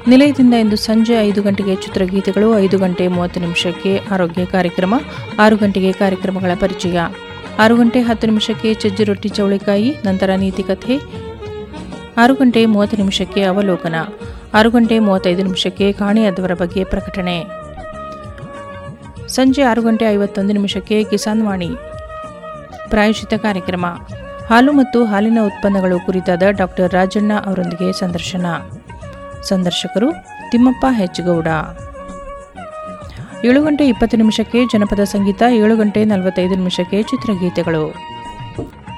ನಿಲಯದಿಂದ ಇಂದು ಸಂಜೆ ಐದು ಗಂಟೆಗೆ ಚಿತ್ರಗೀತೆಗಳು ಐದು ಗಂಟೆ ಮೂವತ್ತು ನಿಮಿಷಕ್ಕೆ ಆರೋಗ್ಯ ಕಾರ್ಯಕ್ರಮ ಆರು ಗಂಟೆಗೆ ಕಾರ್ಯಕ್ರಮಗಳ ಪರಿಚಯ ಆರು ಗಂಟೆ ಹತ್ತು ನಿಮಿಷಕ್ಕೆ ಸಜ್ಜಿ ರೊಟ್ಟಿ ಚೌಳಿಕಾಯಿ ನಂತರ ನೀತಿಕಥೆ ಆರು ಗಂಟೆ ಮೂವತ್ತು ನಿಮಿಷಕ್ಕೆ ಅವಲೋಕನ ಆರು ಗಂಟೆ ಮೂವತ್ತೈದು ನಿಮಿಷಕ್ಕೆ ಕಾಣಿಯಾದವರ ಬಗ್ಗೆ ಪ್ರಕಟಣೆ ಸಂಜೆ ಆರು ಗಂಟೆ ಐವತ್ತೊಂದು ನಿಮಿಷಕ್ಕೆ ಕಿಸಾನ್ ವಾಣಿ ಪ್ರಾಯೋಜಿತ ಕಾರ್ಯಕ್ರಮ ಹಾಲು ಮತ್ತು ಹಾಲಿನ ಉತ್ಪನ್ನಗಳು ಕುರಿತಾದ ಡಾಕ್ಟರ್ ರಾಜಣ್ಣ ಅವರೊಂದಿಗೆ ಸಂದರ್ಶನ ಸಂದರ್ಶಕರು ತಿಮ್ಮಪ್ಪ ಹೆಚ್ಗೌಡ ಏಳು ಗಂಟೆ ಇಪ್ಪತ್ತು ನಿಮಿಷಕ್ಕೆ ಜನಪದ ಸಂಗೀತ ಏಳು ಗಂಟೆ ನಲವತ್ತೈದು ನಿಮಿಷಕ್ಕೆ ಚಿತ್ರಗೀತೆಗಳು